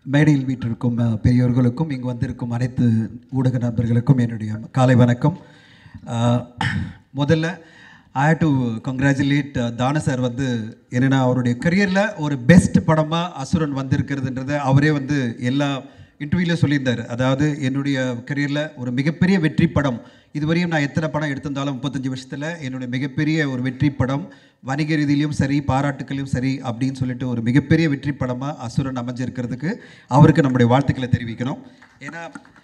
மேடையில் வீட்டிற்கும் அஹ், பெரியோர்களுக்கும் இங்கு வந்திருக்கும் அனைத்து ஊடக நண்பர்களுக்கும் என்னுடைய காலை வணக்கம் அஹ், முதல்ல ஐ டு கங்க்ராச்சுலேட் தான சார் வந்து என்னென்னா அவருடைய கரியரில் ஒரு பெஸ்ட் படமாக அசுரன் வந்திருக்கிறதுன்றதை அவரே வந்து எல்லா இன்டர்வியூவில் சொல்லியிருந்தார் அதாவது என்னுடைய கரியரில் ஒரு மிகப்பெரிய வெற்றி படம் இதுவரையும் நான் எத்தனை படம் எடுத்திருந்தாலும் முப்பத்தஞ்சு வருஷத்தில் என்னுடைய மிகப்பெரிய ஒரு வெற்றி படம் வணிக ரீதியிலையும் சரி பாராட்டுக்களையும் சரி அப்படின்னு சொல்லிட்டு ஒரு மிகப்பெரிய வெற்றி படமாக அசுரன் அமைஞ்சிருக்கிறதுக்கு அவருக்கு நம்முடைய வாழ்த்துக்களை தெரிவிக்கணும் ஏன்னா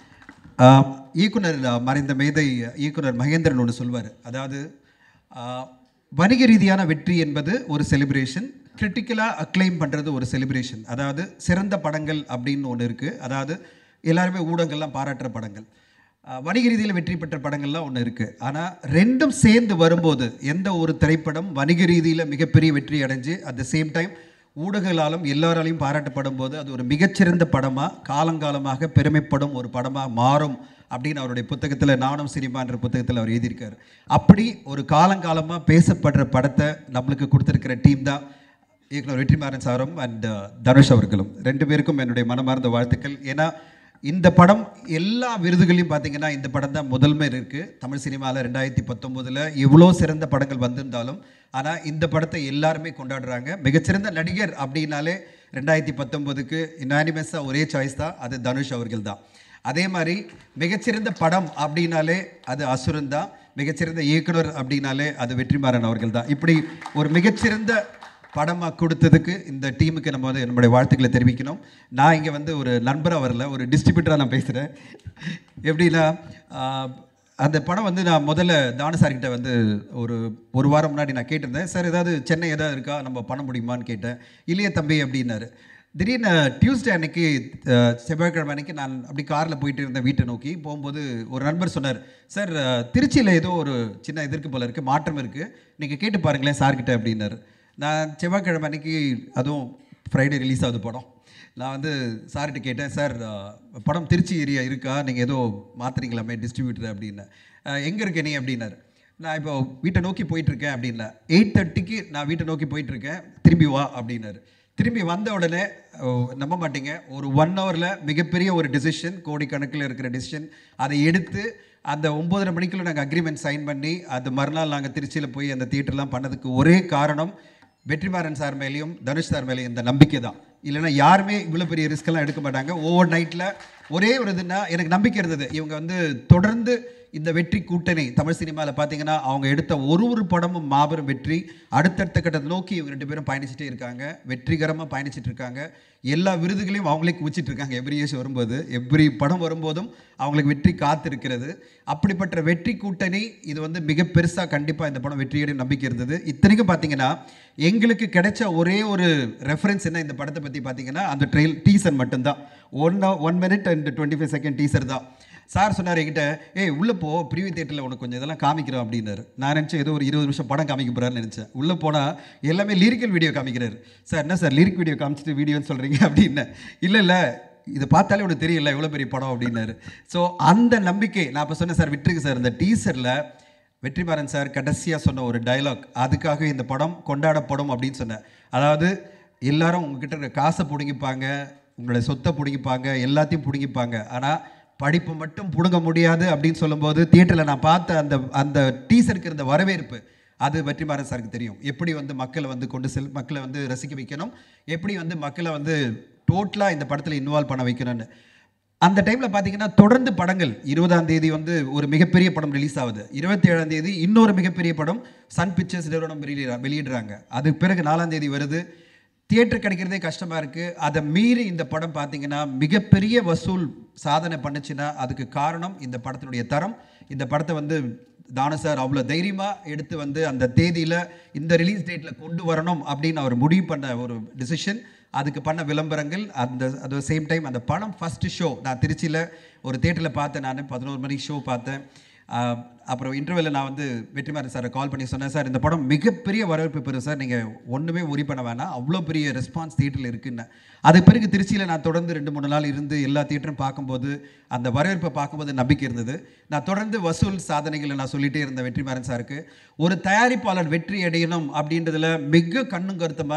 ஆஹ், இயக்குனர் மறைந்த மேதை இயக்குனர் மகேந்திரன் ஒன்று சொல்வார் அதாவது ஆஹ், வணிக ரீதியான வெற்றி என்பது ஒரு செலிப்ரேஷன் கிரிட்டிக்கலாக அக்ளைம் பண்ணுறது ஒரு செலிப்ரேஷன் அதாவது சிறந்த படங்கள் அப்படின்னு ஒன்று இருக்குது அதாவது எல்லாருமே ஊடகங்கள்லாம் பாராட்டுற படங்கள் ஆஹ், வணிக ரீதியில் வெற்றி பெற்ற படங்கள்லாம் ஒன்று இருக்குது ஆனால் ரெண்டும் சேர்ந்து வரும்போது எந்த ஒரு திரைப்படம் வணிக ரீதியில் மிகப்பெரிய வெற்றி அடைஞ்சு அட் த சேம் டைம் ஊடகங்களாலும் எல்லாராலையும் பாராட்டப்படும் போது அது ஒரு மிகச்சிறந்த படமாக காலங்காலமாக பெருமைப்படும் ஒரு படமாக மாறும் அப்படின்னு அவருடைய புத்தகத்தில் நானும் சினிமான்ற புத்தகத்தில் அவர் எழுதியிருக்காரு அப்படி ஒரு காலங்காலமாக பேசப்படுற படத்தை நம்மளுக்கு கொடுத்துருக்கிற டீம் தான் இயக்குனர் வெற்றிமாறன் சாரும் அண்ட் தனுஷ் அவர்களும் ரெண்டு பேருக்கும் என்னுடைய மனமார்ந்த வாழ்த்துக்கள் ஏன்னா இந்த படம் எல்லா விருதுகளையும் பார்த்தீங்கன்னா இந்த படம் தான் முதன்மை இருக்குது தமிழ் சினிமாவில் ரெண்டாயிரத்தி பத்தொம்போதில் எவ்வளோ சிறந்த படங்கள் வந்திருந்தாலும் ஆனால் இந்த படத்தை எல்லாருமே கொண்டாடுறாங்க மிகச்சிறந்த நடிகர் அப்படின்னாலே ரெண்டாயிரத்தி பத்தொம்போதுக்கு யுனானிமஸாக ஒரே சாய்ஸ் தான் அது தனுஷ் அவர்கள் தான் அதே மாதிரி மிகச்சிறந்த படம் அப்படின்னாலே அது அசுரன் தான் மிகச்சிறந்த இயக்குனர் அப்படின்னாலே அது வெற்றிமாறன் அவர்கள் தான் இப்படி ஒரு மிகச்சிறந்த படமாக கொடுத்ததுக்கு இந்த டீமுக்கு நம்ம வந்து நம்முடைய வாழ்த்துக்களை தெரிவிக்கணும் நான் இங்கே வந்து ஒரு நண்பராக வரல ஒரு டிஸ்ட்ரிபியூட்டராக நான் பேசுகிறேன் எப்படின்னா ஆஹ், அந்த படம் வந்து நான் முதல்ல தான சார்கிட்ட வந்து ஒரு ஒரு வாரம் முன்னாடி நான் கேட்டிருந்தேன் சார் ஏதாவது சென்னை ஏதாவது இருக்கா நம்ம பண்ண முடியுமான்னு கேட்டேன் இல்லையே தம்பி அப்படின்னாரு திடீர்னு டியூஸ்டே அன்னைக்கு அஹ், செவ்வாய்க்கிழமை அன்னைக்கு நான் அப்படி காரில் போயிட்டு இருந்தேன் வீட்டை நோக்கி போகும்போது ஒரு நண்பர் சொன்னார் சார் திருச்சியில் ஏதோ ஒரு சின்ன இது இருக்கு போல இருக்குது மாற்றம் இருக்குது நீங்கள் கேட்டு பாருங்களேன் சார்கிட்ட அப்படின்னாரு நான் செவ்வாய்க்கிழமை அன்னைக்கு அதுவும் ஃப்ரைடே ரிலீஸ் ஆகுது படம் நான் வந்து சார்கிட்ட கேட்டேன் சார் அஹ், படம் திருச்சி ஏரியா இருக்கா நீங்கள் ஏதோ மாத்துறீங்களாமே டிஸ்ட்ரிபியூட்டர் அப்படின்னு எங்கே இருக்க நீ அப்படின்னாரு நான் இப்போ வீட்டை நோக்கி போயிட்டுருக்கேன் அப்படின்னா எயிட் தேர்ட்டிக்கு நான் வீட்டை நோக்கி போயிட்டுருக்கேன் திரும்பி வா அப்படின்னாரு திரும்பி வந்த உடனே ஓ, நம்ப மாட்டீங்க ஒரு ஒன் ஹவரில் மிகப்பெரிய ஒரு டிசிஷன் கோடிக்கணக்கில் இருக்கிற டிசிஷன் அதை எடுத்து அந்த ஒம்போதரை மணிக்குள்ள நாங்கள் அக்ரிமெண்ட் சைன் பண்ணி அது மறுநாள் நாங்கள் திருச்சியில் போய் அந்த தியேட்டர்லாம் பண்ணதுக்கு ஒரே காரணம் வெற்றிமாறன் சார் மேலேயும் தனுஷ் சார் மேலேயும் இந்த நம்பிக்கை தான் இல்லைன்னா யாருமே இவ்வளோ பெரிய ரிஸ்க்கெல்லாம் எடுக்க மாட்டாங்க ஓவர் நைட்டில் ஒரே ஒரு இதுன்னா எனக்கு நம்பிக்கை இருந்தது இவங்க வந்து தொடர்ந்து இந்த வெற்றி கூட்டணி தமிழ் சினிமாவில் பார்த்தீங்கன்னா அவங்க எடுத்த ஒரு ஒரு படமும் மாபெரும் வெற்றி அடுத்தடுத்த கட்டத்தை நோக்கி இவங்க ரெண்டு பேரும் பயணிச்சுட்டே இருக்காங்க வெற்றிகரமாக பயணிச்சுட்டு இருக்காங்க எல்லா விருதுகளையும் அவங்களே குவிச்சிட்டு இருக்காங்க எவ்ரி இயர்ஸ் வரும்போது எவ்ரி படம் வரும்போதும் அவங்களுக்கு வெற்றி காத்திருக்கிறது அப்படிப்பட்ட வெற்றி கூட்டணி இது வந்து மிக பெருசாக கண்டிப்பாக இந்த படம் வெற்றியடையும் நம்பிக்கை இருந்தது இத்தனைக்கும் பார்த்தீங்கன்னா எங்களுக்கு கிடைச்ச ஒரே ஒரு ரெஃபரன்ஸ் என்ன இந்த படத்தை பற்றி பார்த்தீங்கன்னா அந்த ட்ரெயில் டீசர் மட்டும்தான் one one minute and twenty five second teaser தான் சார் சொன்னார் என்கிட்ட ஏய் உள்ளே போ ப்ரீவியூ தேட்டரில் உனக்கு கொஞ்சம் இதெல்லாம் காமிக்கிறோம் அப்படின்னாரு நான் நினச்சேன் ஏதோ ஒரு இருபது நிமிஷம் படம் காமிக்க போகிறான்னு நினச்சேன் உள்ளே போனால் எல்லாமே லிரிக்கல் வீடியோ காமிக்கிறாரு சார் என்ன சார் லிரிக் வீடியோ காமிச்சிட்டு வீடியோன்னு சொல்கிறீங்க அப்படின்னு இல்லை இல்லை இதை பார்த்தாலே உனக்கு தெரியல எவ்வளோ பெரிய படம் அப்படின்னாரு ஸோ அந்த நம்பிக்கை நான் இப்போ சொன்னேன் சார் விட்டுருக்கு சார் இந்த டீசரில் வெற்றிமாறன் சார் கடைசியாக சொன்ன ஒரு டயலாக் அதுக்காக இந்த படம் கொண்டாடப்படும் அப்படின்னு சொன்னேன் அதாவது எல்லாரும் உங்ககிட்ட இருக்க காசை பிடுங்கிப்பாங்க உங்களுடைய சொத்தை பிடுங்கிப்பாங்க எல்லாத்தையும் பிடுங்கிப்பாங்க ஆனால் படிப்பு மட்டும் பிடுங்க முடியாது அப்படின்னு சொல்லும்போது தியேட்டரில் நான் பார்த்த அந்த அந்த டீசருக்கு இருந்த வரவேற்பு அது வெற்றிமாறன் சாருக்கு தெரியும் எப்படி வந்து மக்களை வந்து கொண்டு செல் மக்களை வந்து ரசிக்க வைக்கணும் எப்படி வந்து மக்களை வந்து டோட்டலாக இந்த படத்தில் இன்வால்வ் பண்ண வைக்கணும்னு அந்த டைமில் பார்த்தீங்கன்னா தொடர்ந்து படங்கள் இருபதாம் தேதி வந்து ஒரு மிகப்பெரிய படம் ரிலீஸ் ஆகுது இருபத்தி ஏழாம் தேதி இன்னொரு மிகப்பெரிய படம் சன் பிக்சர்ஸ் நிறுவனம் வெளியிட வெளியிடுறாங்க அதுக்கு பிறகு நாலாம் தேதி வருது தியேட்டர் கிடைக்கிறதே கஷ்டமாக இருக்குது அதை மீறி இந்த படம் பார்த்தீங்கன்னா மிகப்பெரிய வசூல் சாதனை பண்ணுச்சுன்னா அதுக்கு காரணம் இந்த படத்தினுடைய தரம் இந்த படத்தை வந்து தானு சார் அவ்வளோ தைரியமாக எடுத்து வந்து அந்த தேதியில் இந்த ரிலீஸ் டேட்டில் கொண்டு வரணும் அப்படின்னு அவர் முடிவு பண்ண ஒரு டிசிஷன் அதுக்கு பண்ண விளம்பரங்கள் அந்த at the சேம் டைம் அந்த படம் ஃபஸ்ட்டு ஷோ நான் திருச்சியில் ஒரு தேட்டரில் பார்த்தேன் நான் பதினோரு மணிக்கு ஷோ பார்த்தேன் ஆஹ் அப்புறம் இன்டர்வியூவில் நான் வந்து வெற்றிமாறன் சாரை கால் பண்ணி சொன்னேன் சார் இந்த படம் மிகப்பெரிய வரவேற்பு பெறும் சார் நீங்கள் ஒன்றுமே உரி பண்ண வேணாம் அவ்வளோ பெரிய ரெஸ்பான்ஸ் தியேட்டரில் இருக்குன்னு அதுக்கு பிறகு திருச்சியில் நான் தொடர்ந்து ரெண்டு மூணு நாள் இருந்து எல்லா தியேட்டரும் பார்க்கும்போது அந்த வரவேற்பை பார்க்கும்போது நம்பிக்கை இருந்தது நான் தொடர்ந்து வசூல் சாதனைகளை நான் சொல்லிட்டே இருந்தேன் வெற்றிமாறன் சாருக்கு ஒரு தயாரிப்பாளர் வெற்றி அடையணும் அப்படின்றதுல மிக கண்ணும் கருத்துமாக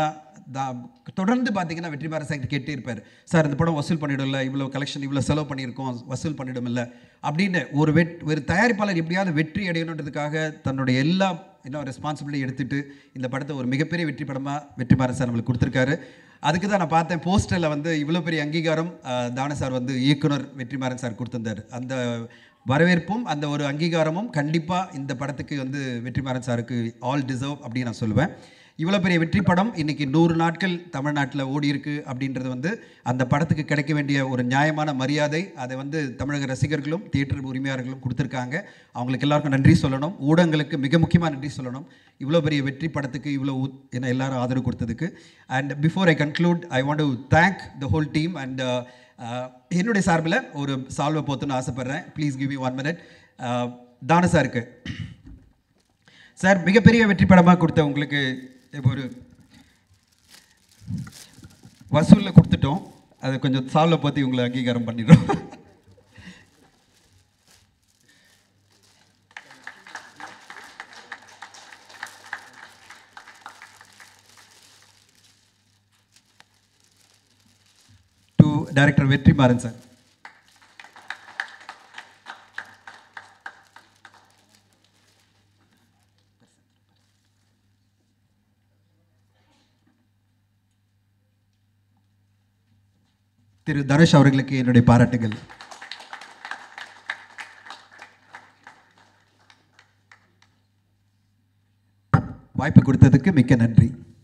தா- தொடர்ந்து பார்த்தீங்கன்னா வெற்றிமாறன் சார் கேட்டே இருப்பார் சார் இந்த படம் வசூல் பண்ணிடும்ல இவ்வளோ கலெக்ஷன் இவ்வளோ செலவு பண்ணியிருக்கோம் வசூல் பண்ணிடும்ல அப்படின்னு ஒரு வெட் ஒரு தயாரிப்பாளர் எப்படியாவது வெற்றி அடையணுன்றதுக்காக தன்னுடைய எல்லா இன்னும் ரெஸ்பான்சிபிலிட்டி எடுத்துட்டு இந்த படத்தை ஒரு மிகப்பெரிய வெற்றி படமாக வெற்றிமாறன் சார் நம்மளுக்கு கொடுத்துருக்காரு அதுக்கு தான் நான் பார்த்தேன் போஸ்டரில் வந்து இவ்வளோ பெரிய அங்கீகாரம் அஹ், தான சார் வந்து இயக்குனர் வெற்றிமாறன் சார் கொடுத்திருந்தார் அந்த வரவேற்பும் அந்த ஒரு அங்கீகாரமும் கண்டிப்பாக இந்த படத்துக்கு வந்து வெற்றிமாறன் சாருக்கு ஆல் டிசர்வ் அப்படின்னு நான் சொல்லுவேன் இவ்வளோ பெரிய வெற்றி படம் இன்னைக்கு நூறு நாட்கள் தமிழ்நாட்டில் ஓடி இருக்கு அப்படின்றது வந்து அந்த படத்துக்கு கிடைக்க வேண்டிய ஒரு நியாயமான மரியாதை அதை வந்து தமிழக ரசிகர்களும் தியேட்டர் உரிமையாளர்களும் கொடுத்துருக்காங்க அவங்களுக்கு எல்லாருக்கும் நன்றி சொல்லணும் ஊடகங்களுக்கு மிக முக்கியமாக நன்றி சொல்லணும் இவ்வளோ பெரிய வெற்றி படத்துக்கு இவ்வளோ ஊ- என்ன எல்லாரும் ஆதரவு கொடுத்ததுக்கு and before I conclude I want to thank the whole team and என்னுடைய சார்பில் ஒரு சால்வை போத்துன்னு ஆசைப்பட்றேன் please give you one minute தான சாருக்கு சார் மிகப்பெரிய வெற்றி படமாக கொடுத்த உங்களுக்கு இப்போ ஒரு வசூலில் கொடுத்துட்டோம் அது கொஞ்சம் சால்வை பற்றி உங்களை அங்கீகாரம் பண்ணிடுறோம் to director Vetrimaaran sir Thiru Dhanush அவர்களுக்கு என்னுடைய பாராட்டுகள் வாய்ப்பு கொடுத்ததுக்கு மிக்க நன்றி